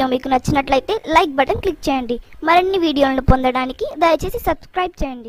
Video మీకు నచ్చినట్లయితే like button click చేయండి మరిన్ని వీడియోలను పొందడానికి దయచేసి సబ్స్క్రైబ్ చేయండి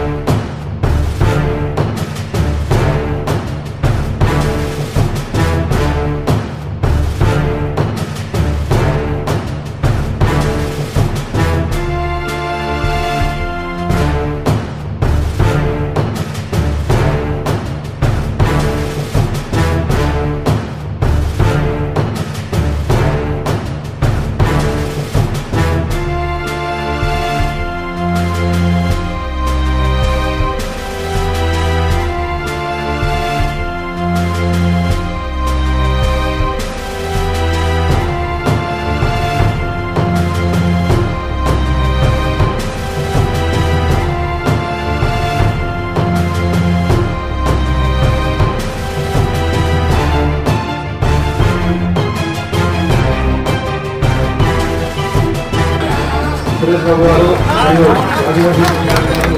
సురేష్ బాబు గారు మరియు అధిపతి గారు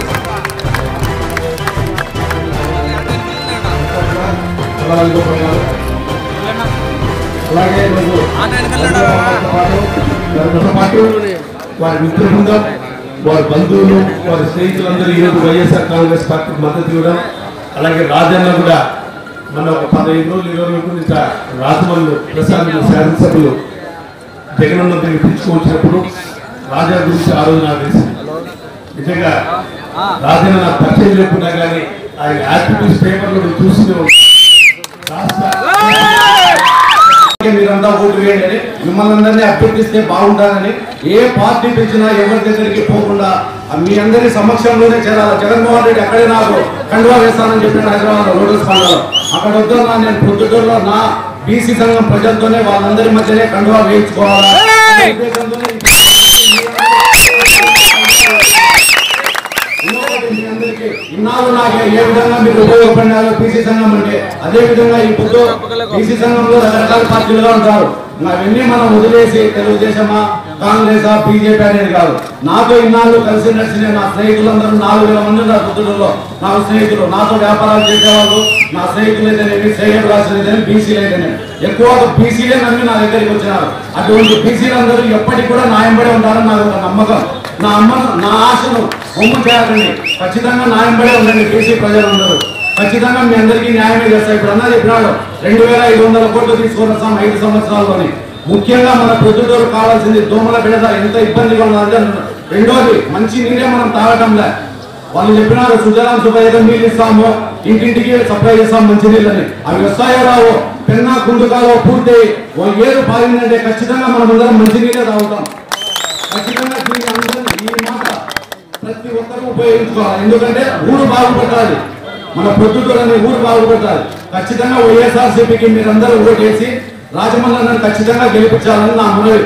అలాగే గోపాల్ గారు. అలాగే మరియు వారితో పాటు వారి మిత్ర బృందం వారి బంధువులు వారి స్నేహితులందరూ ఈరోజు వైఎస్ఆర్ కాంగ్రెస్ పార్టీకి మద్దతు ఇవ్వడం అలాగే రాజన్న కూడా మన ఒక పదహైదు రోజులు ఇరవై రోజుల నుంచి రాజమల్లు ప్రసాద్ శాసనసభ్యులు జగనన్న దగ్గర పిలుచుకొచ్చినప్పుడు రాజా గురించి ఆ రోజు నాకు తెలిసింది నిజంగా రాజన్న నాకు పరిచయం లేకుండా కానీ ఆయన యాక్టివిటీస్ పేపర్లో నేను చూసి రాష్ట్ర మీరంతా ఓటు వేయండి అని మిమ్మల్ని అందరినీ అభ్యర్థిస్తే బాగుంటుందని ఏ పార్టీ పిలిచినా ఎవరి దగ్గరికి పోకుండా ఆ మీ అందరి సమక్షంలోనే చేరాలి జగన్మోహన్ రెడ్డి అక్కడే నాకు కండువా వేస్తానని చెప్పిన హైదరాబాద్ లోటస్ పాండలో అక్కడ వద్దున్నా నేను పొద్దుటూరులో నా బీసీ సంఘం ప్రజలతోనే వాళ్ళందరి మధ్యనే కండువా వేయించుకోవాలా అనే ఉద్దేశంతోనే ఇంకొకటి మీ అందరికీ ఇన్నాళ్ళు నాకు ఏ విధంగా మీరు ఉపయోగపడినారో పీసీ సంఘం అంటే అదే విధంగా ఈ పొద్దు పీసీ సంఘంలో రకరకాల పార్టీలుగా ఉంటారు ఇంకా అవన్నీ మనం వదిలేసి తెలుగుదేశమా కాంగ్రెసా బీజేపీ అనేది కాదు నాతో ఇన్నాళ్ళు కలిసి నడిచిన నా స్నేహితులందరూ నాలుగు వేల మంది ఉన్నారు పొద్దుటూరులో నాకు స్నేహితులు నాతో వ్యాపారాలు చేసేవాళ్ళు నా స్నేహితులు అయితేనేమి శ్రేయర్ రాసిన అయితేనే బీసీలు అయితేనే ఎక్కువగా బీసీలే నమ్మి నా దగ్గరికి వచ్చినారు అటువంటి బీసీలందరూ ఎప్పటికి కూడా న్యాయంపడే ఉంటారని నాకు ఒక నమ్మకం నా అమ్మ నా ఆశను ఒమ్ము చేయాలండి ఖచ్చితంగా న్యాయంపడే ఉండండి బీసీ ప్రజలందరూ ఖచ్చితంగా మీ అందరికీ న్యాయమే చేస్తాయి ఇప్పుడు అన్నా చెప్పినాడు రెండు వేల ఐదు వందల కోట్లు తీసుకొని వస్తాం ఐదు సంవత్సరాల్లోని ముఖ్యంగా మన ప్రొద్దుటూరు కావాల్సింది దోమల బిడద ఎంత ఇబ్బందిగా ఉన్నది అంటున్నారు. రెండోది మంచి నీరే మనం తాగటంలే వాళ్ళు చెప్పినారు సుజలాం సుపేదం నీళ్ళు ఇస్తాము ఇంటింటికి సప్లై చేస్తాం మంచి నీళ్ళని అవి వస్తాయో రావో పెన్నా కుందుకాలో పూర్తి ఓ ఏరు పారిందంటే ఖచ్చితంగా మనం అందరం మంచి నీరే తాగుతాం ఖచ్చితంగా దీన్ని అందరం ఈ మాట ప్రతి ఒక్కరూ ఉపయోగించుకోవాలి ఎందుకంటే ఊరు బాగుపడాలి మన పొద్దుటూరని ఊరు బాగుపడాలి ఖచ్చితంగా వైఎస్ఆర్సీపీకి మీరందరూ ఓటేసి రాజమల్లని ఖచ్చితంగా గెలిపించాలని నా మనవి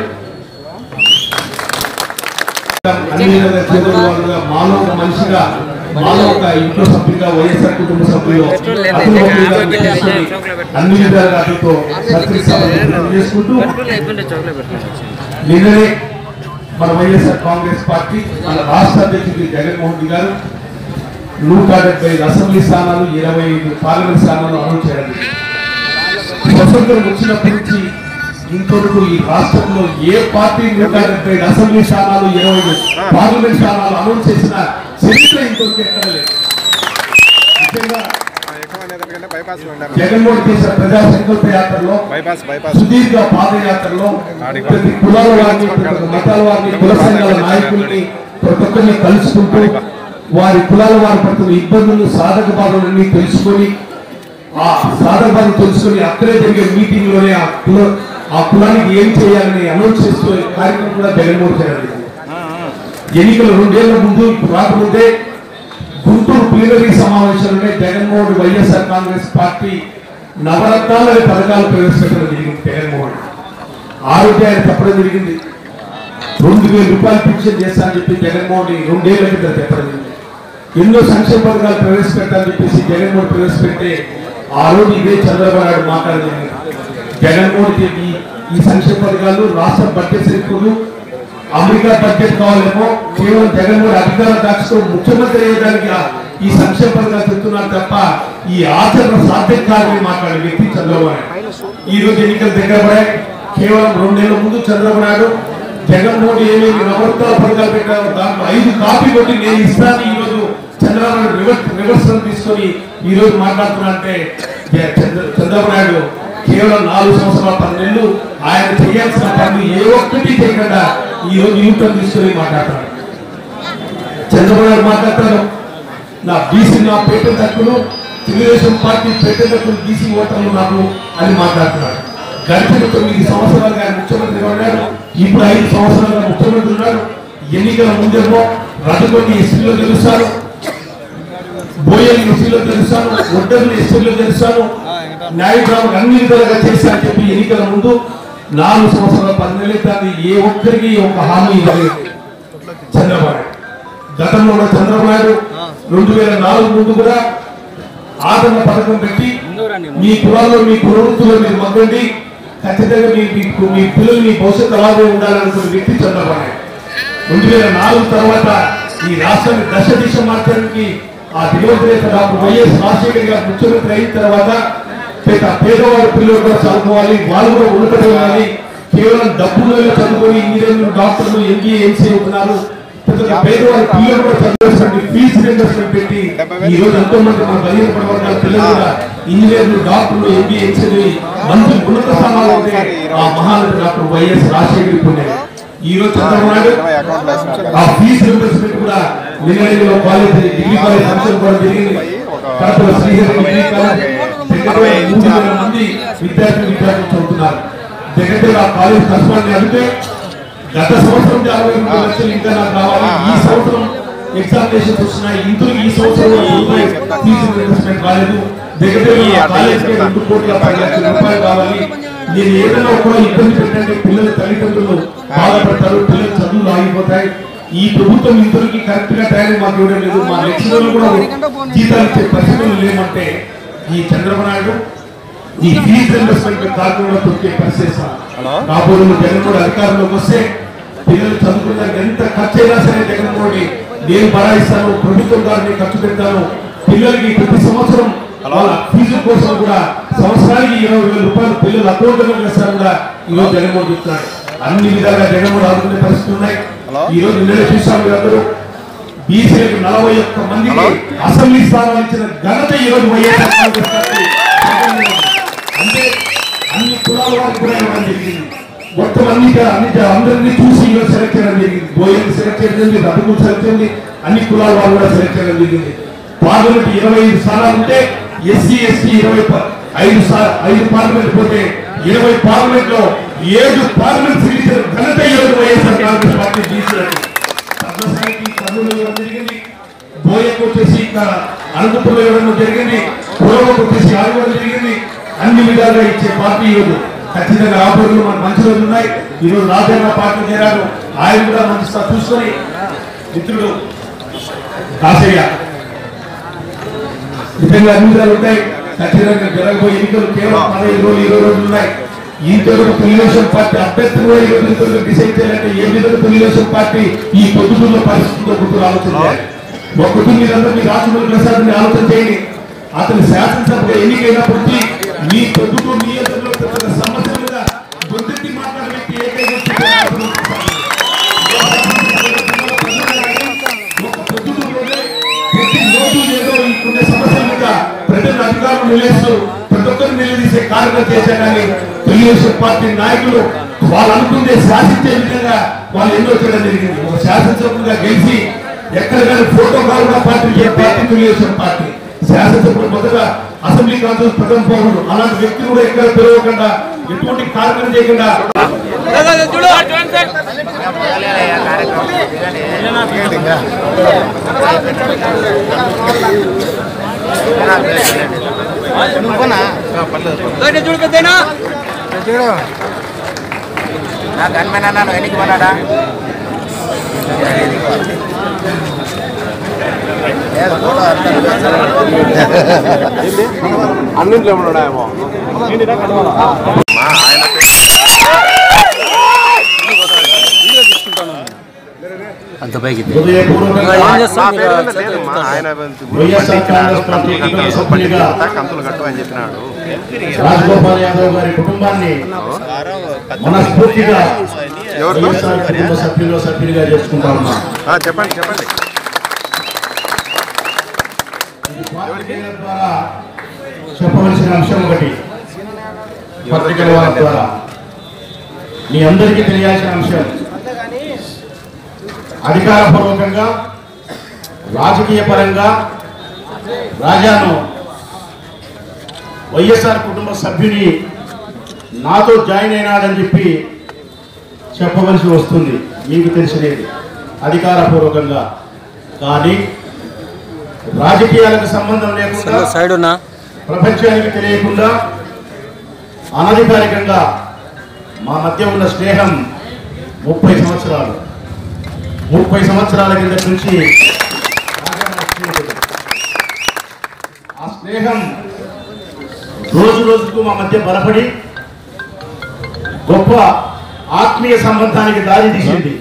అన్ని విధాలుగా చేదోడు వాదులుగా మాలో ఒక మనిషిగా మాలో ఒక ఇంట్లో సభ్యులుగా వైఎస్ఆర్ కుటుంబ సభ్యులు అతను ఒక విధంగా చేసుకొని అన్ని విధాలుగా అతనితో సత్కరిస్తామని చేసుకుంటూ నిన్ననే మన వైఎస్ఆర్ కాంగ్రెస్ పార్టీ మన రాష్ట్ర అధ్యక్షుడు జగన్మోహన్ రెడ్డి గారు నూట డెబ్బై ఐదు అసెంబ్లీ స్థానాలు ఇరవై ఐదు పార్లమెంట్ స్థానాలు అనౌన్స్ చేయడం స్వతంత్రం వచ్చినప్పటి నుంచి ఇంతవరకు ఈ రాష్ట్రంలో ఏ పార్టీ నూట డెబ్బై ఐదు అసెంబ్లీ స్థానాలు ఇరవై ఐదు పార్లమెంట్ స్థానాలు అనౌన్స్ చేసిన చరిత్ర ఇంతవరకు ఎక్కడ లేదు ముఖ్యంగా బైపాస్ జగన్మోహన్ చేసిన ప్రజా సంకల్ప యాత్రలో బైపాస్ బైపాస్ సుదీర్ఘ పాదయాత్రలో ప్రతి కులాల వారిని ప్రతి మతాల వారిని కుల సంఘాల నాయకుల్ని ప్రతి ఒక్కరిని కలుసుకుంటూ వారి కులాల వారి పడుతున్న ఇబ్బందులు సాధక బాధలన్నీ తెలుసుకొని ఆ సాధక బాధలు తెలుసుకొని అక్కడే జరిగే మీటింగ్ లోనే ఆ కుల ఆ కులానికి ఏం చేయాలని అనౌన్స్ చేస్తూ కార్యక్రమం కూడా జగన్మోహన్ చేయాలి ఎన్నికలు రెండేళ్ల ముందు ఇప్పుడు రాకముందే గుంటూరు ప్లీనరీ సమావేశంలోనే జగన్మోహన్ రెడ్డి వైఎస్ఆర్ కాంగ్రెస్ పార్టీ నవరత్నాల అనే పథకాలు ప్రవేశపెట్టడం జరిగింది జగన్మోహన్ రెడ్డి. ఆ రోజే ఆయన చెప్పడం జరిగింది రెండు వేల రూపాయలు పెన్షన్ చేస్తా అని చెప్పి జగన్మోహన్ రెడ్డి రెండేళ్ల కింద చెప్పడం జరిగింది ఎన్నో సంక్షేమ పథకాలు ప్రవేశపెట్టాలని చెప్పేసి జగన్మోహన్ ప్రవేశపెడితే ఆ రోజు ఇదే చంద్రబాబు నాయుడు మాట్లాడడం జరిగింది జగన్మోహన్ రెడ్డి ఈ సంక్షేమ పథకాలు రాష్ట్ర బడ్జెట్ సరిపోదు అమెరికా బడ్జెట్ కావాలేమో కేవలం జగన్మోహన్ అధికారం దాచుకో ముఖ్యమంత్రి అయ్యేదానికి ఆ- ఈ సంక్షేమ పథకాలు చెప్తున్నారు తప్ప ఈ ఆచరణ సాధ్యం కాదని మాట్లాడే వ్యక్తి చంద్రబాబు నాయుడు ఈ రోజు ఎన్నికలు దగ్గర పడాయి కేవలం రెండు నెలల ముందు చంద్రబాబు నాయుడు జగన్మోహన్ ఏమి నవరత్నాల పథకాలు పెట్టారు దాంట్లో ఐదు కాపీ కొట్టి నేను ఇస్తాను ఈ రోజు చంద్రబాబు నాయుడు రివర్స్ రివర్స్ తీసుకొని ఈ రోజు మాట్లాడుతున్నా అంటే జ- చంద్ర- చంద్రబాబు నాయుడు కేవలం నాలుగు సంవత్సరాల పది నెలలు ఆయన చేయాల్సిన పనులు ఏ ఒక్కటి చేయకుండా ఈ రోజు యూటర్న్ తీసుకొని మాట్లాడతాడు చంద్రబాబు నాయుడు మాట్లాడతాడు నా బీసీ నా పేటెంట్ హక్కులు తెలుగుదేశం పార్టీ పేటెంట్ హక్కులు బీసీ ఓటర్లు నాకు అని మాట్లాడుతున్నాడు గడిచిన తొమ్మిది సంవత్సరాలుగా ఆయన ముఖ్యమంత్రిగా ఉన్నాడు ఇప్పుడు ఐదు సంవత్సరాలుగా ముఖ్యమంత్రి ఉన్నాడు ఎన్నికల ముందేమో రథకొండి ఎస్సీలో గెలుస్తారు బోయల్ ఎస్సీలో గెలుస్తాను ఒడ్డర్లు ఎస్సీలో గెలుస్తాను న్యాయగ్రామం అన్ని విధాలుగా చేశా అని చెప్పి ఎన్నికల ముందు నాలుగు సంవత్సరాల పన్నెండు దాన్ని ఏ ఒక్కరికి ఒక హామీ ఇవ్వలేదు చంద్రబాబు నాయుడు. గతంలో ఉన్న చంద్రబాబు నాయుడు రెండు వేల నాలుగు ముందు కూడా ఆదరణ పథకం పెట్టి మీ కులాల్లో మీ కులవృత్తుల్లో మీరు మగ్గండి ఖచ్చితంగా మీ మీ- మీ పిల్లలు మీ భవిష్యత్తు అలాగే ఉండాలనుకున్న వ్యక్తి చంద్రబాబు నాయుడు రెండు వేల నాలుగు తర్వాత ఈ రాష్ట్రాన్ని దశ దిశ మార్చడానికి ఆ దివంతరేత డాక్టర్ వైఎస్ రాజశేఖర్ గారు ముఖ్యమంత్రి అయిన తర్వాత పేద పేదవాడి పిల్లలు కూడా చదువుకోవాలి వాళ్ళు కూడా ఉన్నత ఉండాలి కేవలం డబ్బులలో చదువుకొని ఇంజనీర్లు డాక్టర్లు ఎంబీఏ ఎంసీ అవుతున్నారు ప్రతి ఒక్క పేదవాడి పిల్లలు కూడా చదివేసండి ఫీజు రియంబర్స్మెంట్ పెట్టి ఈ రోజు ఎంతో మంది మన బలహీన పడవర్గాల పిల్లలు కూడా ఇంజనీర్లు డాక్టర్లు ఎంబీఏ ఎంసీ మంచి ఉన్నత స్థానాలు ఉంటే ఆ మహానటి డాక్టర్ వైఎస్ రాజశేఖర్ పొందారు ఈ రోజు చంద్రబాబు నాయుడు అకౌంట్ వేసినారు ఆ ఫీజు రింబర్స్మెంట్ కూడా నిన్నలో కాలేజ్ డిగ్రీ కాలేజ్ ఫంక్షన్ కూడా జరిగింది కడపలో శ్రీహరి డిగ్రీ కాలేజ్ దగ్గర మూడు వేల మంది విద్యార్థులు విద్యార్థులు చదువుతున్నారు దగ్గర దగ్గర ఆ కాలేజ్ కస్టమర్ని అడిగితే గత సంవత్సరం అరవై రెండు లక్షలు ఇంకా నాకు రావాలి ఈ సంవత్సరం ఎగ్జామినేషన్స్ వస్తున్నాయి ఇందులో ఈ సంవత్సరం రూపాయి ఫీజు రింబర్స్మెంట్ రాలేదు దగ్గర దగ్గర ఆ కాలేజ్కి రెండు కోట్ల పది లక్షల రూపాయలు కావాలి నేను ఏదైనా కూడా ఇబ్బంది పెట్టండి పిల్లల తల్లిదండ్రులు బాధపడతారు పిల్లల చదువులు ఆగిపోతాయి ఈ ప్రభుత్వం ఇంతవరకు కరెక్ట్ గా టైం మాకు ఇవ్వడం లేదు మా లెక్చరర్లు కూడా జీతాలు ఇచ్చే పరిస్థితులు లేమంటే ఈ చంద్రబాబు నాయుడు ఈ ఫీజు రింబర్స్మెంట్ కాకుండా తొక్కే పరిస్థితి కాబోలు జగన్మోహన్ అధికారంలోకి వస్తే పిల్లలు చదువుకున్నారు ఎంత ఖర్చు అయినా సరే జగన్మోహన్ నేను బడాయిస్తాను ప్రభుత్వం గారిని ఖర్చు పెడతాను పిల్లలకి ప్రతి సంవత్సరం వాళ్ళ ఫీజు కోసం కూడా సంవత్సరానికి ఇరవై వేల రూపాయలు పిల్లలు అకౌంట్ లో వేస్తారు కూడా ఈ రోజు జగన్మోహన్ చెప్తున్నాడు అన్ని విధాలుగా జగన్మోహన్ ఆదుకునే పరిస్థితులు ఉన్నాయి ఈ రోజు నిన్న చూసాం మీరందరూ బీసీలకు నలభై ఒక్క మందికి అసెంబ్లీ స్థానాలు ఇచ్చిన ఘనత ఈ రోజు వైఎస్ఆర్ కాంగ్రెస్ పార్టీ జగన్మోహన్. అంటే అన్ని కులాల వారికి కూడా ఇవ్వడం జరిగింది మొత్తం అన్ని అన్ని అందరినీ చూసి ఈరోజు సెలెక్ట్ చేయడం జరిగింది బోయలు సెలెక్ట్ చేయడం జరిగింది రఘుకు సెలెక్ట్ చేయండి అన్ని కులాల వాళ్ళు కూడా సెలెక్ట్ చేయడం జరిగింది పార్లమెంట్ ఇరవై ఐదు స్థానాలు ఉంటే ఎస్సీ ఎస్టీ ఇరవై ప- ఐదు స్థా- ఐదు పార్లమెంట్ పోతే ఇరవై పార్లమెంట్ లో ఏడు పార్లమెంట్ సీట్లు ఇచ్చిన ఘనత ఈ రోజు వైఎస్ఆర్ కాంగ్రెస్ పార్టీ బీసీలకు సర్వసానికి కర్నూలు ఇవ్వడం జరిగింది బోయకు వచ్చేసి ఇక్కడ అనంతపురం ఇవ్వడం జరిగింది పూర్వకు వచ్చేసి ఆదివారం జరిగింది అన్ని విధాలుగా ఇచ్చే పార్టీ ఈరోజు ఖచ్చితంగా రాబోయే మన మంచి రోజులు ఉన్నాయి ఈరోజు రాజన్న పార్టీ చేరారు ఆయన కూడా మంచి స్థా- చూసుకొని మిత్రుడు కాసయ్య నిజంగా అన్ని విధాలు ఉంటాయి ఖచ్చితంగా జరగబోయే ఎన్నికలు కేవలం పదహైదు రోజులు ఇరవై రోజులు ఉన్నాయి ఇంతవరకు తెలుగుదేశం పార్టీ అభ్యర్థులు కూడా ఈరోజు ఇంతవరకు డిసైడ్ చేయాలంటే ఏ విధంగా తెలుగుదేశం పార్టీ ఈ పొద్దుటూరులో పరిస్థితుల్లో గుర్తు ఆలోచన చేయాలి ఒక్కటి మీరందరూ మీ రాజమౌళి ప్రసాద్ ఆలోచన చేయండి అతని శాసనసభ ఎన్నికైనప్పటికీ మీ పొద్దుటూరు నియోజకవర్గంలో పెద్ద సమస్య మీద గొంతెత్తి మాట్లాడే వ్యక్తి ఏకైక వ్యక్తి రాజమౌళి ప్రసాద్. ఒక పొద్దుటూరులోనే ప్రతి రోజు ఏదో ఈ కొన్ని సమస్యల మీద ప్రజల అధికారులు నిలేస్తూ ప్రతి ఒక్కరు నిలదీసే కార్యక్రమం చేశా కానీ తెలుగుదేశం పార్టీ నాయకులు వాళ్ళు అనుకుంటే శాసించే విధంగా వాళ్ళు ఎన్నో చేయడం జరిగింది ఒక శాసనసభ్యులుగా గెలిచి ఎక్కడ కానీ ఫోటో కాకుండా పార్టీ ఏ పార్టీ తెలుగుదేశం పార్టీ శాసనసభ్యులు మొదట అసెంబ్లీ కాన్ఫరెన్స్ ప్రథమ పౌరుడు అలాంటి వ్యక్తి కూడా ఎక్కడ పిలవకుండా ఎటువంటి కార్యక్రమం చేయకుండా నా గన్మెన్ అన్నాను ఎన్నికి పడ్డా అన్నింట్లో ఉన్నాయేమో మా ఆయన అంత హృదయపూర్వకంగా నా పేరు మీద లేదమ్మా ఆయన వైఎస్ఆర్ కాంగ్రెస్ పార్టీ కుటుంబ సభ్యులుగా కంతులు కట్టు అని చెప్పినాడు రాజగోపాల్ యాదవ్ గారి కుటుంబాన్ని మనస్ఫూర్తిగా ఎవరితో? వైఎస్ఆర్ కుటుంబ సభ్యుల్లో సభ్యులుగా చేసుకుంటా ఉన్నాం ఆ, చెప్పండి చెప్పండి ఇది పాత్రికేయుల ద్వారా చెప్పవలసిన అంశం ఒకటి పత్రికల వారి ద్వారా మీ అందరికీ తెలియాల్సిన అంశం అధికారపూర్వకంగా రాజకీయ పరంగా రాజాను వైఎస్ఆర్ కుటుంబ సభ్యుని నాతో జాయిన్ అయినాడని చెప్పి చెప్పవలసి వస్తుంది మీకు తెలిసినది అధికారపూర్వకంగా కానీ రాజకీయాలకు సంబంధం లేకుండా సైడ్ ఉన్నా ప్రపంచానికి తెలియకుండా అనధికారికంగా మా మధ్య ఉన్న స్నేహం ముప్పై సంవత్సరాలు ముప్పై సంవత్సరాల కింద నుంచి రాజా నా స్నేహితుడు. ఆ స్నేహం రోజు రోజుకు మా మధ్య బలపడి గొప్ప ఆత్మీయ సంబంధానికి దారి తీసింది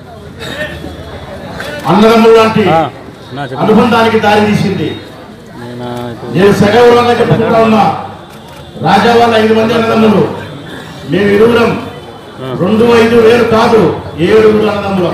అన్నదమ్ములు లాంటి నా చెప్పు అనుబంధానికి దారి తీసింది నేను ఇప్పుడు నేను సగౌరవంగా చెప్పుకుంటా ఉన్నా రాజా వాళ్ళ ఐదు మంది అన్నదమ్ములు మేము ఇరువురం రెండు ఐదు వేలు కాదు ఏడుగురు అన్నదమ్ములం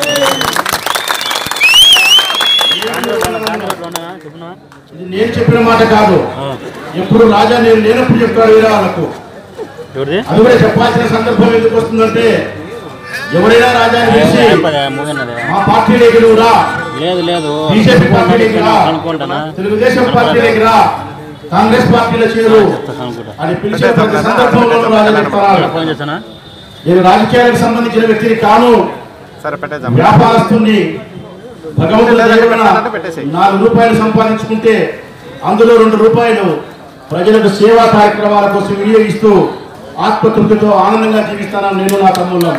ఏడుగురు అన్నదమ్ములం. చెప్పున్నా ఇది నేను చెప్పిన మాట కాదు ఎప్పుడు రాజా నేను లేనప్పుడు చెప్తాడు వేరే వాళ్ళకు ఎవరిది అది కూడా చెప్పాల్సిన సందర్భం ఎందుకు వస్తుందంటే ఎవరైనా రాజాని పిలిచి మూగన్నదే మా పార్టీలోకి నువ్వు రా లేదు లేదు బీజేపీ పార్టీలోకి రా అనుకుంటానా తెలుగుదేశం పార్టీలోకి రా కాంగ్రెస్ పార్టీలో చేరు అనుకుంటా అని పిలిచే ప్రతి సందర్భంలోనూ రాజా చెప్తున్నాడు ఫోన్ చేస్తానా నేను రాజకీయాలకు సంబంధించిన వ్యక్తిని కాను సరే పెట్టేద్దాం వ్యాపారస్తుని భగవంతుడి దేవుడిన నాలుగు రూపాయలు సంపాదించుకుంటే అందులో రెండు రూపాయలు ప్రజలకు సేవా కార్యక్రమాల కోసం వినియోగిస్తూ ఆత్మతృప్తితో ఆనందంగా జీవిస్తానని నేను నా తమ్ముళ్ళం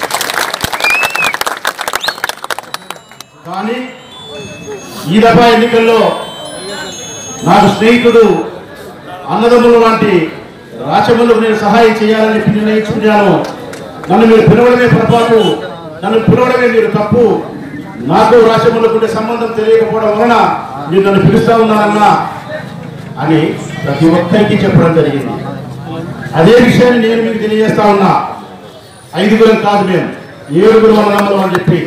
కానీ ఈ దఫా ఎన్నికల్లో నాకు స్నేహితుడు అన్నదమ్ములు లాంటి రాచములకు నేను సహాయం చేయాలని చెప్పి నిర్ణయించుకున్నాను నన్ను మీరు పిలవడమే పొరపాటు నన్ను పిలవడమే మీరు తప్పు నాకు రాచములకు ఉండే సంబంధం తెలియకపోవడం వలన మీరు నన్ను పిలుస్తా ఉన్నారన్నా అని ప్రతి ఒక్కరికి చెప్పడం జరిగింది అదే విషయాన్ని నేను మీకు తెలియజేస్తా ఉన్నా ఐదుగురం కాదు మేము ఏడుగురు అన్నదమ్ములు అని చెప్పి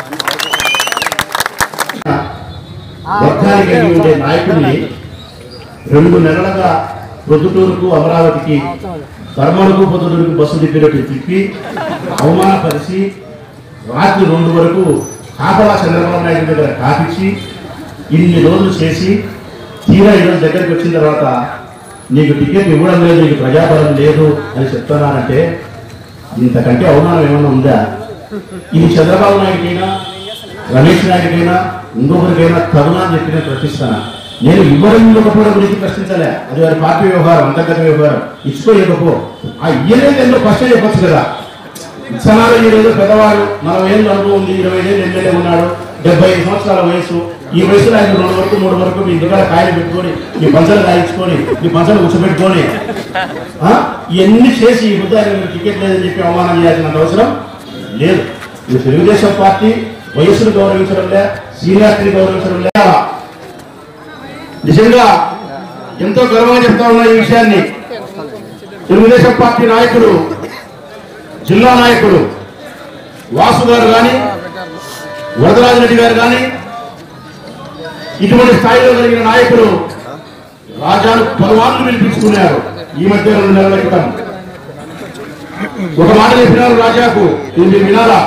వర్గానికి కలిగి ఉండే నాయకుడిని రెండు నెలలుగా ప్రొద్దుటూరుకు అమరావతికి ధర్మలకు పొద్దుటూరుకు బస్సు దిగ్గరకు తిప్పి అవమానపరిచి రాత్రి రెండు వరకు కాపలా చంద్రబాబు నాయుడు దగ్గర కాపించి ఇన్ని రోజులు చేసి తీరా ఈరోజు దగ్గరికి వచ్చిన తర్వాత నీకు టికెట్ ఇవ్వడం లేదు నీకు ప్రజాబలం లేదు అని చెప్తున్నానంటే ఇంతకంటే అవమానం ఏమైనా ఉందా ఇది చంద్రబాబు నాయుడికైనా రమేష్ నాయుడికైనా ఇంకొకరికైనా తగునా అని చెప్పి నేను ప్రశ్నిస్తాను నేను ఇవ్వడం ఇవ్వకపోవడం గురించి ప్రశ్నించలే అది వారి పార్టీ వ్యవహారం అంతర్గత వ్యవహారం ఇచ్చుకో ఇవ్వకపో ఆ ఇయ్యలేదు ఎందుకు ఫస్ట్ చెప్పొచ్చు కదా ఇచ్చనాలు ఈరోజు పెద్దవాడు నలభై ఏళ్ళు అనుభవం ఉంది ఇరవై ఏళ్ళు ఎమ్మెల్యే ఉన్నాడు డెబ్బై ఐదు సంవత్సరాల వయసు ఈ వయసులో ఆయన రెండు వరకు మూడు వరకు మీ ఇంటికాడ కాయలు పెట్టుకొని మీ పంచలు కాయించుకొని మీ పంచలు కూర్చోబెట్టుకొని ఆ? ఇవన్నీ చేసి ఈ బుద్ధ టికెట్ లేదని చెప్పి అవమానం చేయాల్సినంత అవసరం లేదు ఇది తెలుగుదేశం పార్టీ వయస్సును గౌరవించడం లే సీనియారిటీని గౌరవించడం లే నిజంగా ఎంతో గర్వంగా చెప్తా ఉన్నా ఈ విషయాన్ని తెలుగుదేశం పార్టీ నాయకుడు జిల్లా నాయకుడు వాసు గారు కానీ వరదరాజరెడ్డి గారు కానీ ఇటువంటి స్థాయిలో కలిగిన నాయకులు రాజాను పలువార్లు పిలిపించుకున్నారు ఈ మధ్య రెండు నెలల క్రితం ఒక మాట చెప్పినారు రాజాకు ఇది మీరు వినాలా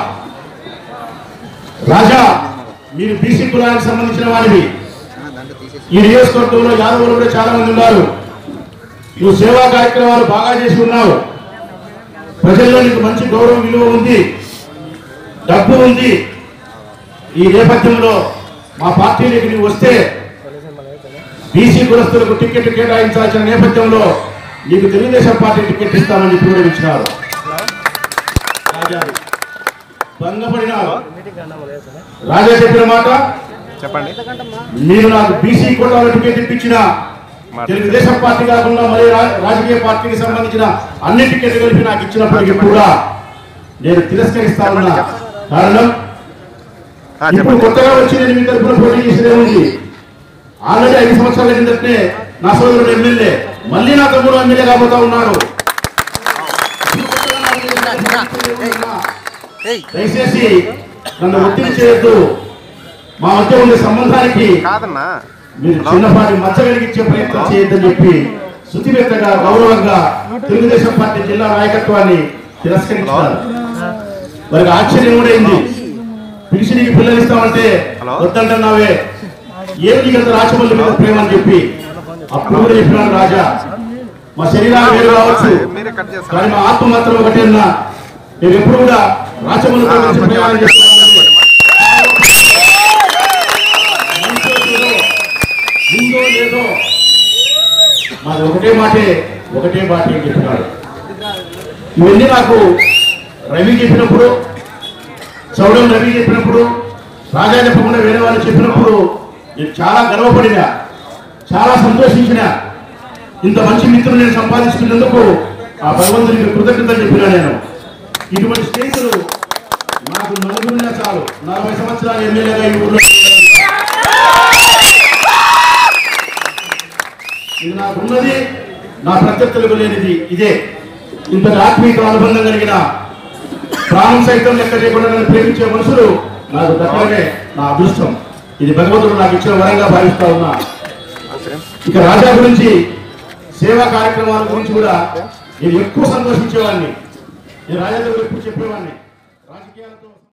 రాజా మీరు బీసీ కులానికి సంబంధించిన వారివి ఈ నియోజకవర్గంలో యాదవులు కూడా చాలా మంది ఉన్నారు నువ్వు సేవా కార్యక్రమాలు బాగా చేసి ఉన్నావు ప్రజల్లో నీకు మంచి గౌరవం విలువ ఉంది డబ్బు ఉంది ఈ నేపథ్యంలో మా పార్టీలోకి నువ్వు వస్తే బీసీ కులస్తులకు టికెట్ కేటాయించాల్సిన నేపథ్యంలో నీకు తెలుగుదేశం పార్టీ టికెట్ ఇస్తామని చెప్పి కూడా ఇచ్చినారు రాజా భంగపడినారు రాజా చెప్పిన మాట చెప్పండి మీరు నాకు బీసీ కోటాలో టికెట్ ఇప్పించిన తెలుగుదేశం పార్టీ కాకుండా మరి రా- రాజకీయ పార్టీకి సంబంధించిన అన్ని టికెట్లు కలిపి నాకు ఇచ్చినప్పటికీ కూడా నేను తిరస్కరిస్తా ఉన్నా కారణం ఆ, ఇప్పుడు చెప్పండి. కొత్తగా వచ్చి నేను మీ తరఫున పోటీ చేసేదే ఉంది ఆల్రెడీ ఐదు సంవత్సరాల కిందటనే నా సోదరుడు ఎమ్మెల్యే మళ్ళీ నా తమ్ముడు ఎమ్మెల్యే కాబోతా ఉన్నాడు దయచేసి నన్ను ఒత్తిడి చేయొద్దు మా మధ్య ఉండే సంబంధానికి కాదన్నా మీరు చిన్నపాటి మచ్చ కలిగించే ప్రయత్నం చేయొద్దని చెప్పి శుతివేత్తగా గౌరవంగా తెలుగుదేశం పార్టీ జిల్లా నాయకత్వాన్ని తిరస్కరించారు వారికి ఆశ్చర్యం కూడా అయింది పిలిచి నీకు పిల్లలు ఇస్తామంటే హలో? వద్దంటున్నావే ఏమి నీకు అంత రాచమల్లి మీద ప్రేమ అని చెప్పి అప్పుడు కూడా చెప్పినాడు రాజా మా శరీరాలు వేరు కావచ్చు మీరే కట్ చేస్తారా? కానీ మా ఆత్మ మాత్రం ఒకటే అన్నా నేను ఎప్పుడు కూడా రాచమల్లితో ఆ, కలిసి కొంచెం ప్రయాణం చేస్తున్నాను ఉందో లేదో మాది ఒకటే మాటే ఒకటే మాట అని చెప్పినాడు ఇవన్నీ నాకు రవి చెప్పినప్పుడు చౌడం రవి చెప్పినప్పుడు రాజా చెప్పకుండా వేరే వాళ్ళు చెప్పినప్పుడు నేను చాలా గర్వపడినా చాలా సంతోషించిన ఇంత మంచి మిత్రులు నేను సంపాదించుకున్నందుకు ఆ భగవంతునికి కృతజ్ఞత చెప్పినా నేను ఇటువంటి స్నేహితులు నాకు నలుగురినా చాలు నలభై సంవత్సరాలు ఎమ్మెల్యేగా ఈ ఊళ్ళో ఇది నాకున్నది నా ప్రత్యర్థులకు లేనిది ఇదే ఇంత ఆత్మీయ అనుబంధం కలిగిన ప్రాణం సైతం లెక్క చేయకుండా నన్ను ప్రేమించే మనుషులు నాకు దక్కడమే నా అదృష్టం ఇది భగవంతుడు నాకు ఇచ్చిన వరంగా భావిస్తా ఉన్నా ఇక రాజా గురించి సేవా కార్యక్రమాల గురించి కూడా నేను ఎక్కువ సంతోషించేవాడిని నేను రాజా దగ్గర ఎప్పుడు చెప్పేవాడిని